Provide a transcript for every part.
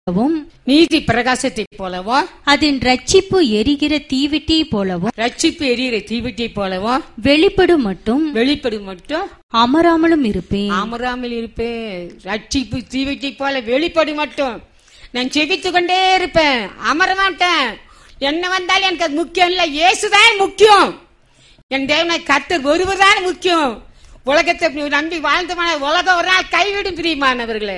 போலவும் நீதி பிரகாசத்தை போலவும் அதன் ரட்சிப்பு எரிகிற தீவிட்டி போலவும் ரட்சிப்பு எரியிற தீவிட்டை போலவும் வெளிப்படும் மட்டும் வெளிப்படும் மட்டும் அமராமலும் இருப்பேன் அமராமல் இருப்பேன் ரட்சிப்பு தீவிட்டை போல வெளிப்படும் மட்டும் நான் செபித்து கொண்டே இருப்பேன் அமர மாட்டேன் என்ன வந்தாலும் எனக்கு அது முக்கியம் இல்ல இயேசுதான் முக்கியம் என் தேவனை கத்தர் ஒருவர் தான் முக்கியம் உலகத்தை நம்பி வாழ்ந்தமான உலகம் ஒரு நாள் கைவிடும் பிரியமானவர்களே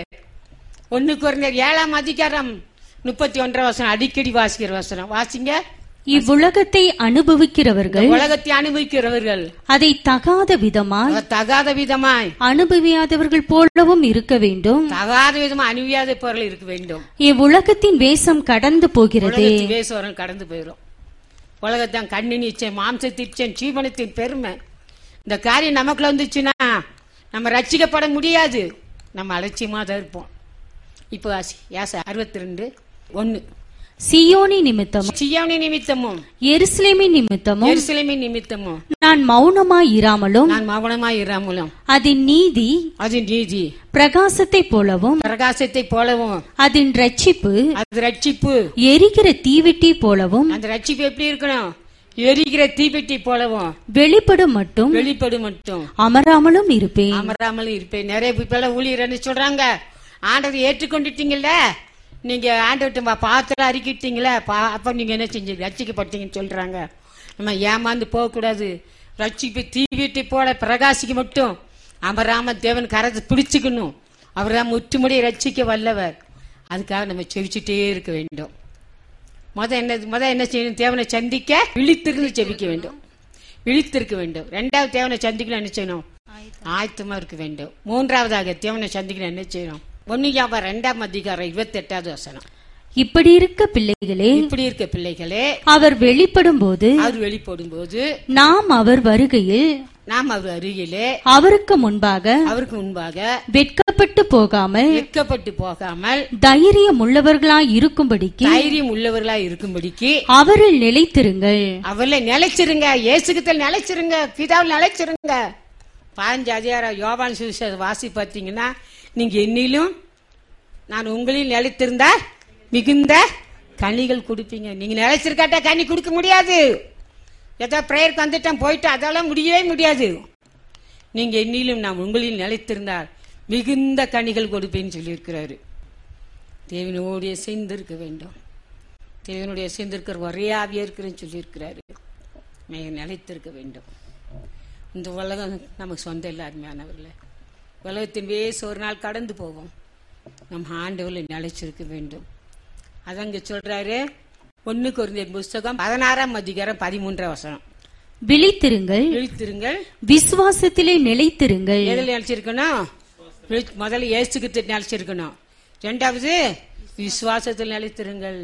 ஒண்ணு குறைந்த ஏழாம் அதிகாரம் முப்பத்தி ஒன்றாம் வசனம் அடிக்கடி வாசிக்கிற வசனம் வாசிங்க இவ்வுலகத்தை அனுபவிக்கிறவர்கள் உலகத்தை அனுபவிக்கிறவர்கள் அதை தகாத விதமாய் தகாத விதமாய் அனுபவியாதவர்கள் போலவும் இருக்க வேண்டும் தகாத விதமா அனுபவியாத பொருள் இருக்க வேண்டும் இவ்வுலகத்தின் வேஷம் கடந்து போகிறது உலகத்தின் வேசுவரம் கடந்து போயிடும் உலகத்தான் கண்ணின் இச்சை மாம்சத்தின் இச்சை ஜீவனத்தின் பெருமை இந்த காரியம் நமக்குள்ள வந்துச்சுன்னா நம்ம ரட்சிக்கப்பட முடியாது நம்ம அலட்சியமா தான் இருப்போம் இப்போ ஆசி யாச அறுபத்தி ரெண்டு ஒன்னு சியோனி நிமித்தமும் சியாவணி நிமித்தமும் எருசலேமின் நிமித்தமும் எருசலேமின் நிமித்தமும் நான் மௌனமாய் இராமலும் நான் மௌனமாய் இராமலும் அதன் நீதி அது நீதி பிரகாசத்தைப் போலவும் பிரகாசத்தை போலவும் அதன் ரட்சிப்பு அது ரட்சிப்பு எரிகிற தீவிட்டி போலவும் அந்த ரட்சிப்பு எப்படி இருக்கணும் எரிகிற தீப்பெட்டி போலவும் வெளிப்படும் மட்டும் வெளிப்படும் மட்டும் அமராமலும் இருப்பேன் அமராமலும் இருப்பேன் நிறைய இப்ப ஊழியர் என்ன சொல்றாங்க ஆண்டவர் ஏற்றுக்கொண்டுட்டீங்கல்ல நீங்க ஆண்டவர்கிட்ட பாத்திரம் அறிக்கிட்டீங்களே பா- அப்ப நீங்க என்ன செஞ்சு ரட்சிக்கப்பட்டீங்கன்னு சொல்றாங்க நம்ம ஏமாந்து போக கூடாது ரட்சிப்பு தீவிட்டு போல பிரகாசிக்க மட்டும் அமராம தேவன் கரத்தை பிடிச்சுக்கணும் அவர் தான் முற்றுமுடி ரட்சிக்க வல்லவர் அதுக்காக நம்ம செவிச்சுட்டே இருக்க வேண்டும் முத என்ன முத என்ன செய்யணும் தேவனை சந்திக்க விழித்திருந்து ஜெபிக்க வேண்டும் விழித்திருக்க வேண்டும் ரெண்டாவது தேவனை சந்திக்கணும் என்ன செய்யணும் ஆயத்தமா இருக்க வேண்டும் மூன்றாவதாக தேவனை சந்திக்கணும் என்ன செய்யணும் ஒன்னு வியாபாரம் ரெண்டாம் அதிகாரம் இருபத்தி எட்டாவது வசனம் இப்படி இருக்க பிள்ளைகளே இப்படி இருக்க பிள்ளைகளே அவர் வெளிப்படும் போது அவர் வெளிப்படும் போது நாம் அவர் வருகையில் நாம் அவர் அருகிலே அவருக்கு முன்பாக அவருக்கு முன்பாக வெட்கப்பட்டு போகாமல் வெட்கப்பட்டு போகாமல் தைரியம் உள்ளவர்களாய் இருக்கும்படிக்கு தைரியம் உள்ளவர்களா இருக்கும்படிக்கு அவரில் நிலைத்திருங்கள் அவர்ல நிலைச்சிருங்க இயேசுகத்தில் நிலைச்சிருங்க பிதாவில் நிலைச்சிருங்க பாஞ்சு அதிகாரம் யோவான் சுவிசேஷ வாசி பார்த்தீங்கன்னா நீங்க என்னிலும் நான் உங்களில் நிலைத்திருந்தா மிகுந்த கனிகள் கொடுப்பீங்க நீங்க நிலைச்சிருக்காட்டா கனி கொடுக்க முடியாது ஏதோ பிரேயருக்கு வந்துட்டேன் போயிட்டு அதெல்லாம் முடியவே முடியாது நீங்க என்னிலும் நான் உங்களில் நிலைத்திருந்தால் மிகுந்த கனிகள் கொடுப்பேன்னு சொல்லியிருக்கிறாரு தேவனோடைய சேர்ந்திருக்க வேண்டும் தேவனுடைய சேர்ந்திருக்கிற ஒரே ஆவியா இருக்கிறேன்னு சொல்லியிருக்கிறாரு மிக நிலைத்திருக்க வேண்டும் இந்த உலகம் நமக்கு சொந்தம் இல்லை அருமையானவர்களே உலகத்தின் வேசு ஒரு நாள் கடந்து போவோம் நம்ம ஆண்டவர்ல நிலைச்சிருக்க வேண்டும் அதங்க சொல்றாரு ஒன்னு குறைந்த புஸ்தகம் பதினாறாம் அதிகாரம் பதிமூன்றாம் வசனம் விழித்திருங்கள் விழித்திருங்கள் விசுவாசத்திலே நிலைத்திருங்கள் எதில் நினைச்சிருக்கணும் விழி- முதல்ல ஏசுகிட்டு நினைச்சிருக்கணும் ரெண்டாவது விசுவாசத்தில் நிலைத்திருங்கள்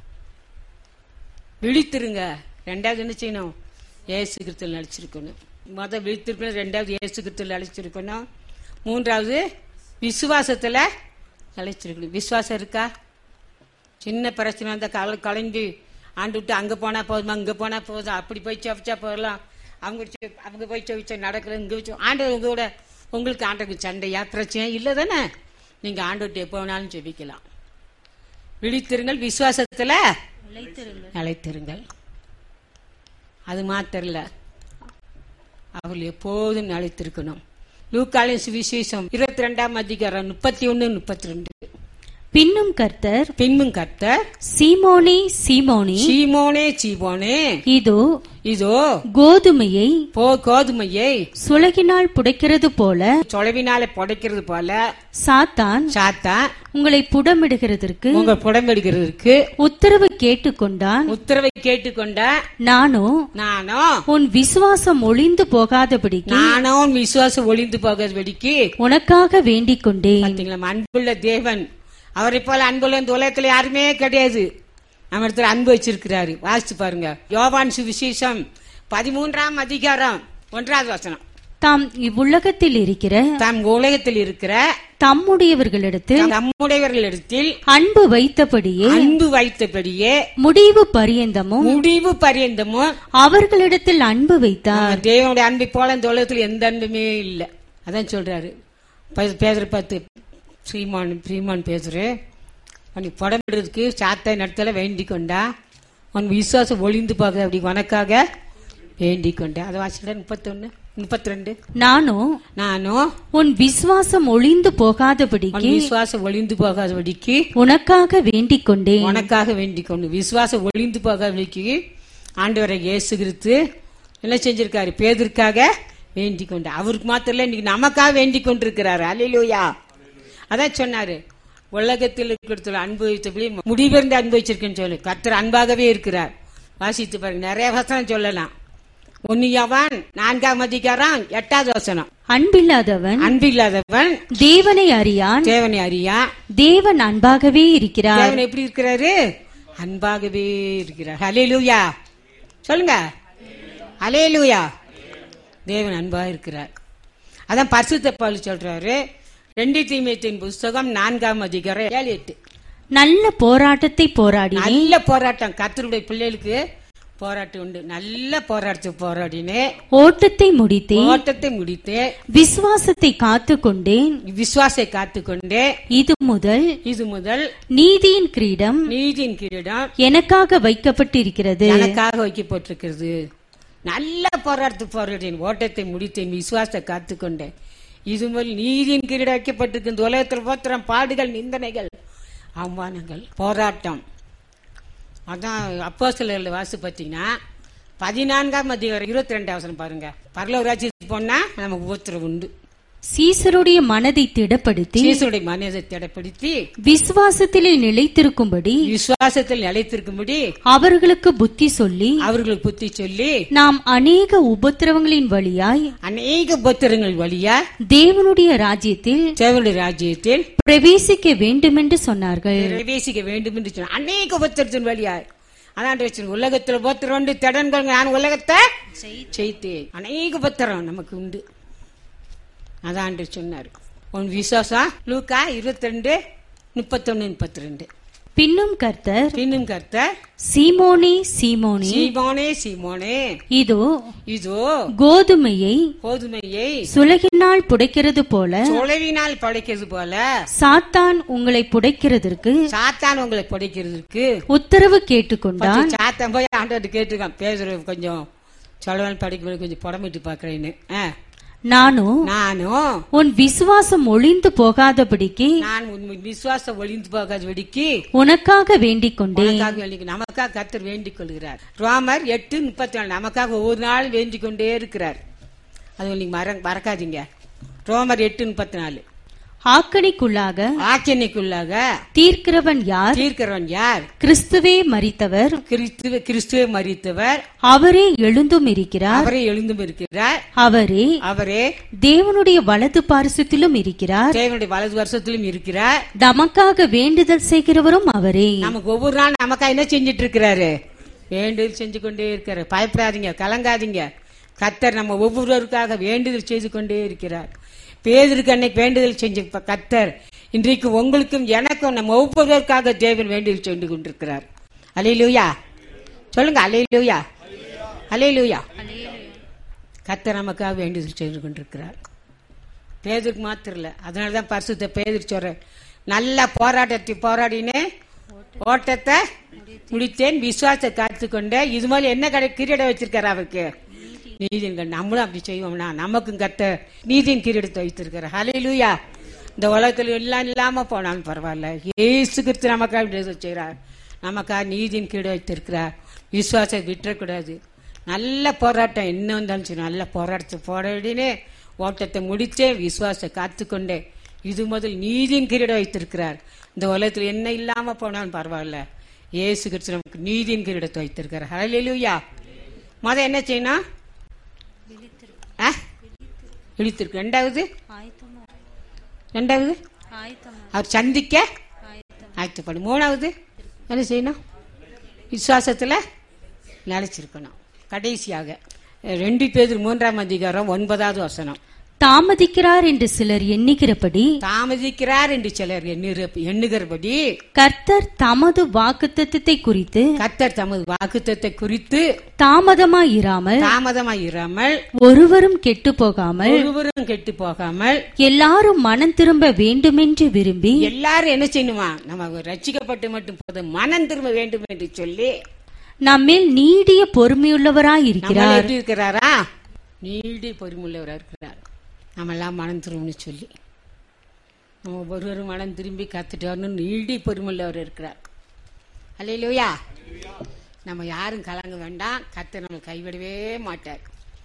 விழித்திருங்க ரெண்டாவது என்ன செய்யணும் ஏசுகிருத்தில் நினைச்சிருக்கணும் முத விழித்திருக்கணும் ரெண்டாவது ஏசுகிருத்தில் நினைச்சிருக்கணும் மூன்றாவது விசுவாசத்துல நிலைச்சிருக்கணும் விசுவாசம் இருக்கா சின்ன பிரச்சனை அந்த கல கலைஞ்சு ஆண்டு விட்டு அங்க போனா போதுமா இங்க போனா போதும் அப்படி போய் செவிச்சா போகலாம் அவங்க செ- அவங்க போய் செவிச்சா நடக்கல இங்க வச்சு ஆண்டு உங்களோட உங்களுக்கு ஆண்டுக்கு சண்டையா பிரச்சனை இல்லை தானே நீங்க ஆண்டு விட்டு எப்போ வேணாலும் செபிக்கலாம் விழித்திருங்கள் விசுவாசத்துல நிலைத்திருங்கள் அது மாத்திரம் இல்ல அவள் எப்போதும் நிலைத்திருக்கணும் லூக்காலின் சுவிசேஷம் இருபத்தி ரெண்டாம் அதிகாரம் முப்பத்தி ஒன்னு முப்பத்தி ரெண்டு பின்னும் கர்த்தர் பின்பும் கர்த்தர் சீமோனே சீமோனே சீமோனே சீமோனே இதோ இதோ கோதுமையை போ கோதுமையை சுலகினால் புடைக்கிறது போல சொலவினால புடைக்கிறது போல சாத்தான் சாத்தா உங்களை புடமிடுகிறதற்கு உங்க புடம்பெடுக்கிறதுக்கு உத்தரவு கேட்டுக்கொண்டான் உத்தரவை கேட்டுக்கொண்ட நானோ நானும் உன் விசுவாசம் ஒளிந்து போகாதபடிக்கு நானும் விசுவாசம் ஒளிந்து போகிறபடிக்கு உனக்காக வேண்டிக் கொண்டேன் பாத்தீங்களா நம்ம அன்புள்ள தேவன் அவரை போல அன்புள்ள இந்த உலகத்துல யாருமே கிடையாது நம்ம இடத்துல அன்பு வச்சிருக்கிறாரு வாசிச்சு பாருங்க யோவான் சுவிசேஷம் பதிமூன்றாம் அதிகாரம் ஒன்றாவது வசனம் தாம் இவ்வுலகத்தில் இருக்கிற தம் உலகத்தில் இருக்கிற தம்முடையவர்களிடத்தில் நம்முடையவர்களிடத்தில் அன்பு வைத்தபடியே அன்பு வைத்தபடியே முடிவு பரியந்தமும் முடிவு பரியந்தமும் அவர்களிடத்தில் அன்பு வைத்தார் நம்ம தேவனுடைய அன்பை போல இந்த உலகத்துல எந்த அன்புமே இல்லை அதான் சொல்றாரு ப- பேதுரு பார்த்து ஸ்ரீமான் ஸ்ரீமான் பேசுரு உன்னை புடமிடுறதுக்கு சாத்த இடத்துல வேண்டிக் கொண்டா உன் விசுவாசம் ஒளிந்து போக அப்படி உனக்காக வேண்டிக் கொண்டேன் அதை வாசிக்கிற முப்பத்தொன்னு முப்பத்தி ரெண்டு நானும் நானும் உன் விசுவாசம் ஒளிந்து உன் போகாதபடிக்கு விசுவாசம் ஒளிந்து போகாதபடிக்கு உனக்காக வேண்டிக் கொண்டேன் உனக்காக வேண்டிக் கொண்டு விசுவாசம் ஒளிந்து போகாதபடிக்கு ஆண்டவரை இயேசு கிறிஸ்து என்ன செஞ்சிருக்காரு பேதற்காக வேண்டிக் கொண்டு அவருக்கு மாத்திரம் இல்ல, இன்னைக்கு நமக்காக வேண்டிக் கொண்டிருக்கிறாரு அல்லையா அதான் சொன்னாரு உலகத்தில் இருக்கிற அனுபவித்தபடி முடிவிருந்து அனுபவிச்சிருக்கேன்னு சொல்லு கர்த்தர் அன்பாகவே இருக்கிறார் வாசித்து பாருங்க நிறைய வசனம் சொல்லலாம் ஒன்னியவன் நான்காம் அதிகாரம் எட்டாவது வசனம் அன்பில்லாதவன் அன்பில்லாதவன் தேவனை அறியான் தேவனை அறியா தேவன் அன்பாகவே இருக்கிறார் தேவன் எப்படி இருக்கிறாரு அன்பாகவே இருக்கிறார் ஹalleluya சொல்லுங்க ஹalleluya தேவன் அன்பாக இருக்கிறார் அதான் பரிசுத்த பவுல் சொல்றாரு ரெண்டு தீமையத்தின் புஸ்தகம் நான்காம் அதிகாரம் ஏழு எட்டு நல்ல போராட்டத்தை போராடினேன் நல்ல போராட்டம் கர்த்தருடைய பிள்ளைகளுக்கு போராட்டம் உண்டு நல்ல போராட்டத்தை போராடினேன் ஓட்டத்தை முடித்தேன் ஓட்டத்தை முடித்து விசுவாசத்தை காத்துக் கொண்டேன் விசுவாசை காத்துக்கொண்டே இது முதல் இது முதல் நீதியின் கிரீடம் நீதியின் கிரீடம் எனக்காக வைக்கப்பட்டிருக்கிறது எனக்காக வைக்கப்பட்டிருக்கிறது நல்ல போராட்டத்தை போராடினேன் ஓட்டத்தை முடித்தேன் விசுவாசத்தை காத்துக்கொண்டேன் இது முதல் நீதியின் கிரீடம் வைக்கப்பட்டிருக்கு இந்த உலகத்தில் போத்திரம் பாடுகள் நிந்தனைகள் அவமானங்கள் போராட்டம் அதான் அப்போ சில வாசி பார்த்தீங்கன்னா பதினான்காம் அதிகாரம் இருபத்தி ரெண்டாவது பாருங்க பரலோக ராஜ்யத்துக்கு போனா நமக்கு உபத்திரம் உண்டு சீசருடைய மனதை திடப்படுத்தி சீசுடைய மனிதை திடப்படுத்தி விசுவாசத்திலே நிலைத்திருக்கும்படி விசுவாசத்தில் நிலைத்திருக்கும்படி அவர்களுக்கு புத்தி சொல்லி அவர்களுக்கு புத்தி சொல்லி நாம் அநேக உபத்திரவங்களின் வழியாய் அநேக உபத்திரங்கள் வழியா தேவனுடைய ராஜ்யத்தில் தேவனுடைய ராஜ்யத்தில் பிரவேசிக்க வேண்டுமென்று சொன்னார்கள் பிரவேசிக்க வேண்டும் என்று சொன்னார் அநேக உபத்திரத்தின் வழியா அதான் வச்சு உலகத்துல உபத்திரம் உண்டு திடன்கள் நான் உலகத்தை செய்தேன் அநேக உபத்திரம் நமக்கு உண்டு அதான் சொன்னார் உன் விசுவாசம் லூக்கா இருபத்தி ரெண்டு முப்பத்தொன்னு முப்பத்தி ரெண்டு பின்னும் கர்த்தர் பின்னும் கர்த்தர் சீமோனே சீமோனே சீமோனே சீமோனே இதோ இதோ கோதுமையை கோதுமையை சுலகினால் புடைக்கிறது போல சொலவினால் படைக்கிறது போல சாத்தான் உங்களை புடைக்கிறதற்கு சாத்தான் உங்களை படைக்கிறதுக்கு உத்தரவு கேட்டுக்கொண்டான் கொஞ்சம் சாத்தம் போய் ஆண்டவர்கிட்ட கேட்டிருக்கான் பேசுறது கொஞ்சம் சொல்லவன் படிக்கும் கொஞ்சம் புடமிட்டு பாக்குறேன்னு ஆ. நானும் நானும் உன் விசுவாசம் ஒளிந்து போகாதபடிக்கு நான் உன் விசுவாசம் ஒளிந்து போகாத வெடிக்கு உனக்காக வேண்டிக் கொண்டேன் உனக்காக வேண்டிக் நமக்காக கர்த்தர் வேண்டிக் கொள்கிறார் ரோமர் எட்டு முப்பத்தி நாலு நமக்காக ஒவ்வொரு நாள் வேண்டிக் கொண்டே இருக்கிறார் அது நீங்க மற மறக்காதீங்க ரோமர் எட்டு முப்பத்தி நாலு ஆக்கணிக்குள்ளாக ஆக்கியனைக்குள்ளாக தீர்க்கிறவன் யார் தீர்க்கிறவன் யார் கிறிஸ்துவே மரித்தவர் கிறிஸ்துவ கிறிஸ்துவை மறித்தவர் அவரே எழுந்தும் இருக்கிறார் அவரே எழுந்தும் இருக்கிறார் அவரே அவரே தேவனுடைய வலது பாரிசத்திலும் இருக்கிறார் தேவனுடைய வலது வருஷத்திலும் இருக்கிறார் தமக்காக வேண்டுதல் செய்கிறவரும் அவரே நமக்கு ஒவ்வொரு நாள் நமக்கா என்ன செஞ்சிட்டு இருக்கிறாரு வேண்டுதல் செஞ்சு கொண்டே இருக்கிறார் பயப்படாதீங்க கலங்காதீங்க கத்தர் நம்ம ஒவ்வொருவருக்காக வேண்டுதல் செய்து கொண்டே இருக்கிறார் பேதருக்கு அன்னைக்கு வேண்டுதல் செஞ்ச ப- கர்த்தர் இன்றைக்கு உங்களுக்கும் எனக்கும் நம்ம ஒவ்வொருவருக்காக தேவன் வேண்டுதல் செய்து கொண்டிருக்கிறார் அலையிலூயா சொல்லுங்க அலையிலூயா அலையிலூயா கர்த்தர் நமக்காக வேண்டுதல் செய்து கொண்டிருக்கிறார் பேதருக்கு மாத்திரம் இல்ல அதனாலதான் பரிசுத்த பேதர் சொல்ற நல்ல போராட்டத்தை போராடினே ஓட்டத்தை முடித்தேன் விசுவாசத்தை காத்துக்கொண்டேன் இது மாதிரி என்ன கடை கிரீடம் வச்சிருக்காரு அவருக்கு நீதியின் கண் நம்மளும் அப்படி செய்வோம்னா நமக்கும் கத்த நீதியின் கிரீடத்தை வைத்திருக்காரு ஹalleluya இந்த உலகத்துல எல்லாம் இல்லாம போனாலும் பரவாயில்ல ஏசு கிறிஸ்து நமக்காக விடுதலை செய்கிறார் நமக்காக நீதியின் கிரீடம் வைத்திருக்கிறார் விசுவாசத்தை விட்டுறக்கூடாது நல்ல போராட்டம் என்ன வந்தாலும் சரி நல்ல போராட்டத்தை போராடினே ஓட்டத்தை முடித்தே விசுவாசத்தை காத்துக்கொண்டேன் இது முதல் நீதியின் கிரீடம் வைத்திருக்கிறார் இந்த உலகத்தில் என்ன இல்லாம போனாலும் பரவாயில்ல இயேசு கிறிஸ்து நமக்கு நீதியின் கிரீடத்தை வைத்திருக்கிறார் ஹalleluya முத என்ன செய்யணும் ஆ? விழித்திருக்கு ரெண்டாவது ரெண்டாவது அவர் சந்திக்க ஆயத்தப்படும் மூணாவது என்ன செய்யணும் விசுவாசத்துல நிலைச்சிருக்கணும் கடைசியாக ரெண்டு பேர் மூன்றாம் அதிகாரம் ஒன்பதாவது வசனம் தாமதிக்கிறார் என்று சிலர் எண்ணுகிறபடி தாமதிக்கிறார் என்று சிலர் எண்ணுகிற எண்ணுகிறபடி கர்த்தர் தமது வாக்குத்தத்தத்தை குறித்து கத்தர் தமது வாக்குத்தத்தை குறித்து தாமதமாயிராமல் தாமதமாய் இராமல் ஒருவரும் கெட்டு போகாமல் ஒருவரும் கெட்டு போகாமல் எல்லாரும் மனம் திரும்ப வேண்டுமென்று விரும்பி எல்லாரும் என்ன செய்யணுமா நம்ம ரட்சிக்கப்பட்டு மட்டும் போதும் மனம் திரும்ப வேண்டும் என்று சொல்லி நம்மேல் நீடிய நம்ம பொறுமையுள்ளவராயிருக்கிறார் எப்படி இருக்கிறாரா நீடி பொறுமுள்ளவராக இருக்கிறார் நம்ம எல்லாம் மனம் திரும்பணும்னு சொல்லி நம்ம ஒருவரும் மனம் திரும்பி கத்துட்டு வரணும் நீடி பொறுமுள்ளவர் இருக்கிறார் அல்லையிலூயா நம்ம யாரும் கலங்க வேண்டாம் கத்து நம்ம கைவிடவே மாட்டார்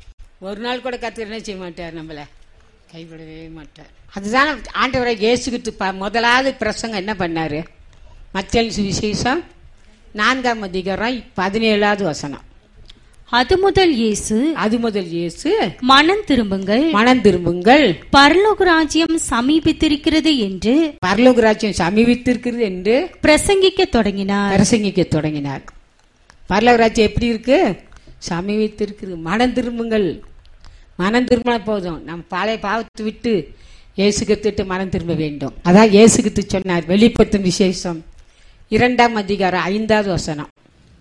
ஒரு நாள் கூட கத்து என்ன செய்ய மாட்டார் நம்மள கைவிடவே மாட்டார் அதுதான் ஆண்டவரை இயேசுகிட்டு ப- முதலாவது பிரசங்கம் என்ன பண்ணாரு மத்திய சுவிசேஷம் நான்காம் அதிகாரம் பதினேழாவது வசனம் அது முதல் இயேசு அது முதல் இயேசு மனம் திரும்புங்கள் மனம் திரும்புங்கள் பரலோக ராஜ்யம் சமீபித்திருக்கிறது என்று பரலோக ராஜ்யம் சமீபித்திருக்கிறது என்று பிரசங்கிக்க தொடங்கினார் பிரசங்கிக்க தொடங்கினார் பரலோக ராஜ்யம் எப்படி இருக்கு சமீபித்திருக்கிறது மனம் திரும்புங்கள் மனம் திரும்பினா போதும் நம்ம பழைய பாவத்தை விட்டு இயேசுகத்திட்டு மனம் திரும்ப வேண்டும் அதான் இயேசுகித்து சொன்னார் வெளிப்படுத்தும் விசேஷம் இரண்டாம் அதிகாரம் ஐந்தாவது வசனம்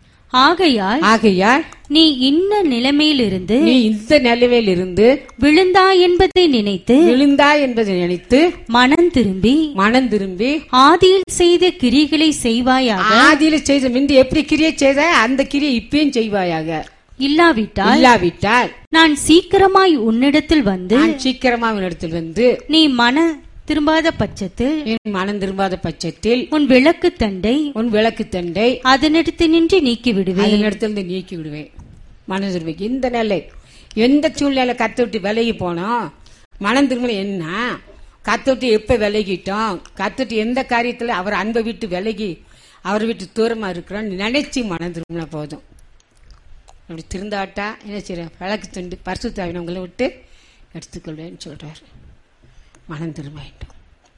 ஆகையால் ஆகையால் நீ இன்ன நிலைமையிலிருந்து நீ இந்த நிலைமையில் இருந்து விழுந்தா என்பதை நினைத்து விழுந்தா என்பதை நினைத்து மனம் திரும்பி மனம் திரும்பி ஆதியில் செய்த கிரிகளை செய்வாயாக ஆதியில செய்த முந்தி எப்படி கிரியை செய்த அந்த கிரியை இப்பயும் செய்வாயாக இல்லாவிட்டால் இல்லாவிட்டால் நான் சீக்கிரமாய் உன்னிடத்தில் வந்து நான் சீக்கிரமா இடத்தில் வந்து நீ மன திரும்பாத பட்சத்தில் என் மனம் திரும்பாத பட்சத்தில் உன் விளக்கு தண்டை உன் விளக்கு தண்டை அதனிடத்து நின்று நீக்கி விடுவேன் அதனிடத்திலிருந்து நீக்கி விடுவேன் மனம் திரும்ப இந்த நிலை எந்த சூழ்நிலை கத்த விட்டு விலகி போனோம் மனம் திரும்ப என்ன கத்த விட்டு எப்ப விலகிட்டோம் கத்துட்டு எந்த காரியத்துல அவர் அன்பை விட்டு விலகி அவர் விட்டு தூரமா இருக்கிறோம் நினைச்சு மனம் திரும்பினா போதும் அப்படி திருந்தாட்டா என்ன செய்யறேன் விளக்கு துண்டு பரிசு தாவினவங்களை விட்டு எடுத்துக்கொள்வேன்னு சொல்றாரு மனம் திரும்ப வேண்டும்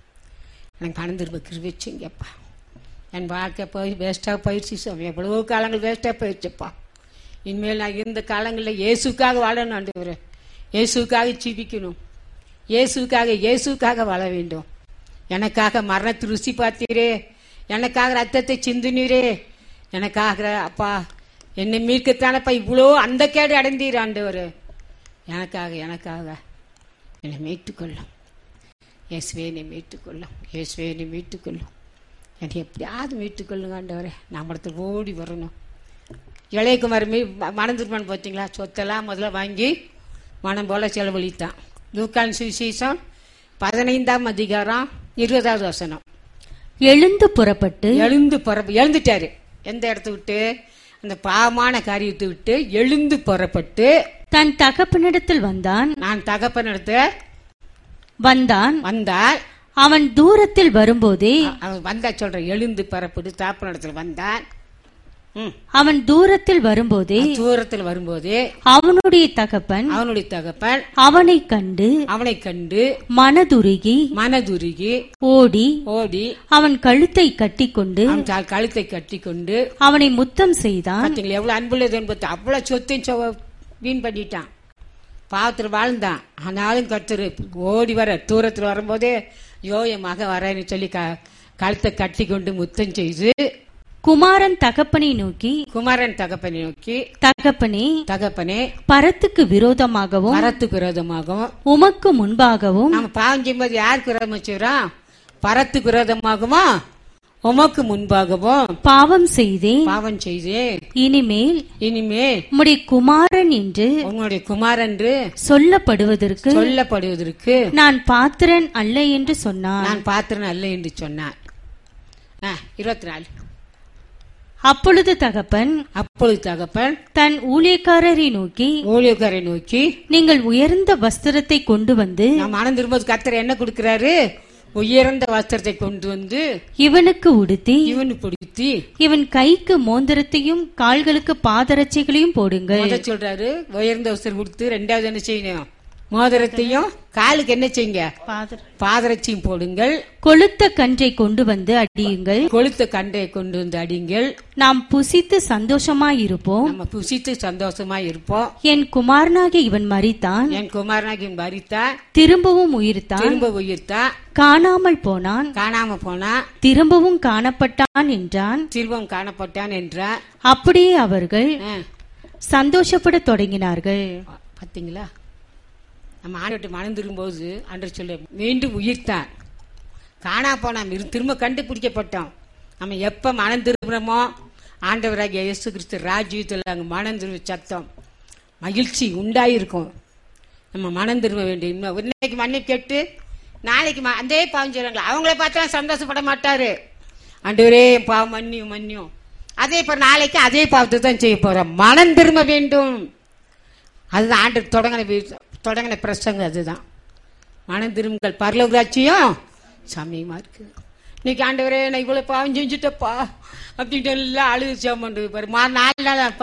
எனக்கு மனம் திரும்ப கிருவிச்சுங்கப்பா என் வாழ்க்கை போய் வேஸ்ட்டாக போயிடுச்சு சாமி எவ்வளவோ காலங்கள் வேஸ்ட்டாக போயிடுச்சுப்பா இனிமேல் நான் இருந்த காலங்களில் இயேசுக்காக வாழணும் ஆண்டவரே இயேசுக்காக ஜீவிக்கணும் இயேசுக்காக இயேசுக்காக வாழ வேண்டும் எனக்காக மரணத்தை ருசி பார்த்தீரே எனக்காக ரத்தத்தை சிந்தினீரே எனக்காக அப்பா என்னை மீட்கத்தானப்பா இவ்வளோ அந்த கேடு அடைந்தீர் ஆண்டவர் எனக்காக எனக்காக என்னை மீட்டுக்கொள்ளும் இயேசுவே என்னை மீட்டுக்கொள்ளும் இயேசுவே என்னை மீட்டுக்கொள்ளும் என்னை எப்படியாவது மீட்டுக்கொள்ளுங்க ஆண்டவரே நம்மளத்தில் ஓடி வரணும் இளையகுமார் மீ மனம் திருமணம் பார்த்தீங்களா சொத்தெல்லாம் முதல்ல வாங்கி மனம் போல செலவழித்தான் லூக்கான் சுவிசேஷம் பதினைந்தாம் அதிகாரம் இருபதாவது வசனம் எழுந்து புறப்பட்டு எழுந்து புறப்ப எழுந்துட்டாரு எந்த இடத்த விட்டு அந்த பாவமான காரியத்தை விட்டு எழுந்து புறப்பட்டு தன் தகப்பனிடத்தில் வந்தான் நான் தகப்பன் இடத்த வந்தான் வந்தால் அவன் தூரத்தில் வரும்போதே அவன் வந்தா சொல்றேன் எழுந்து புறப்பட்டு தாப்பன் இடத்துல வந்தான் ம். அவன் தூரத்தில் வரும்போதே தூரத்தில் வரும்போது அவனுடைய தகப்பன் அவனுடைய தகப்பன் அவனை கண்டு அவனை கண்டு மனதுருகி மனதுருகி ஓடி ஓடி அவன் கழுத்தை கட்டிக்கொண்டு அவன் க- கழுத்தை கட்டி கொண்டு அவனை முத்தம் செய்தான் பார்த்தீங்களா எவ்வளவு அன்புள்ளது என்பது அவ்வளவு சொத்தையும் சொ- வீண் பண்ணிட்டான் பாவத்தில் வாழ்ந்தான் ஆனாலும் கர்த்தர் ஓடி வர தூரத்தில் வரும்போதே யோ என் மகன் வரேன்னு சொல்லி க- கழுத்தை கட்டி கொண்டு முத்தம் செய்து குமாரன் தகப்பனை நோக்கி குமாரன் தகப்பனை நோக்கி தகப்பனே தகப்பனே பரத்துக்கு விரோதமாகவும் மரத்துக்கு விரோதமாகவும் உமக்கு முன்பாகவும் நம்ம பாவம் செய்யும்போது யாருக்கு விரோதம் செய்யறோம் பரத்துக்கு விரோதமாகுமா உமக்கு முன்பாகவும் பாவம் செய்தேன் பாவம் செய்தே இனிமேல் இனிமேல் உம்முடைய குமாரன் என்று உங்களுடைய குமாரன்று சொல்லப்படுவதற்கு சொல்லப்படுவதற்கு நான் பாத்திரன் அல்ல என்று சொன்னான் நான் பாத்திரன் அல்ல என்று சொன்னார் இருபத்தி நாலு அப்பொழுது தகப்பன் அப்பொழுது தகப்பன் தன் ஊழியக்காரரை நோக்கி ஊழியக்காரை நோக்கி நீங்கள் உயர்ந்த வஸ்திரத்தை கொண்டு வந்து நாம் மனம் திரும்ப கத்தர் என்ன கொடுக்கிறாரு உயர்ந்த வஸ்திரத்தை கொண்டு வந்து இவனுக்கு உடுத்தி இவனு பிடித்தி இவன் கைக்கு மோந்திரத்தையும் கால்களுக்கு பாதரட்சைகளையும் போடுங்கள் முத சொல்றாரு உயர்ந்த வஸ்திரம் கொடுத்து ரெண்டாவது என்ன செய்யணும் மோதிரத்தையும் காலுக்கு என்ன செய்யுங்க பாதர் பாதரட்சியும் போடுங்கள் கொளுத்த கன்றை கொண்டு வந்து அடியுங்கள் கொளுத்த கண்டை கொண்டு வந்து அடிங்கள் நாம் புசித்து சந்தோஷமாயிருப்போம் நம்ம புசித்து சந்தோஷமா இருப்போம் என் குமாரனாகிய இவன் மரித்தான் என் குமாரனாகி மரித்தா திரும்பவும் உயிர்த்தான் திரும்ப உயிர்த்தா காணாமல் போனான் காணாம போனா திரும்பவும் காணப்பட்டான் என்றான் திரும்பம் காணப்பட்டான் என்றா அப்படியே அவர்கள் ஆ, சந்தோஷப்படத் தொடங்கினார்கள் பாத்தீங்களா நம்ம ஆண்டு மனம் திரும்போது அன்று சொல்ல மீண்டும் உயிர்த்தான் காணா போனோம் இரு- திரும்ப கண்டுபிடிக்கப்பட்டோம் நம்ம எப்ப மனம் திரும்புறோமோ ஆண்டவராகிய இயேசு கிறிஸ்து ராஜ்யத்தில் அங்கே மனம் திரும்ப சத்தம் மகிழ்ச்சி உண்டாயிருக்கும் நம்ம மனம் திரும்ப வேண்டிய இன்னும் இன்னைக்கு மன்னிப்பு கேட்டு நாளைக்கு ம- அதே பாவம் செய்றாங்களா அவங்கள பார்த்தா சந்தோஷப்பட மாட்டாரு ஆண்டவரே என் பாவம் மன்னியும் மன்னியும் அதே இப்போ நாளைக்கு அதே பாவத்தை தான் செய்ய போறோம் மனம் திரும்ப வேண்டும் அதுதான் ஆண்டு தொடங்கின வீ- தொடங்கின பிரசங்கம் அதுதான் மனம் திரும்புங்கள் பரலோகராட்சியும் சமயமா இருக்கு இன்னைக்கு ஆண்டவரே நான் இவ்வளவு பாவம் செஞ்சுட்டப்பா அப்படின்ட்டு எல்லாம் அழுது சாமண்டு பாரு மா- நாலு நாள்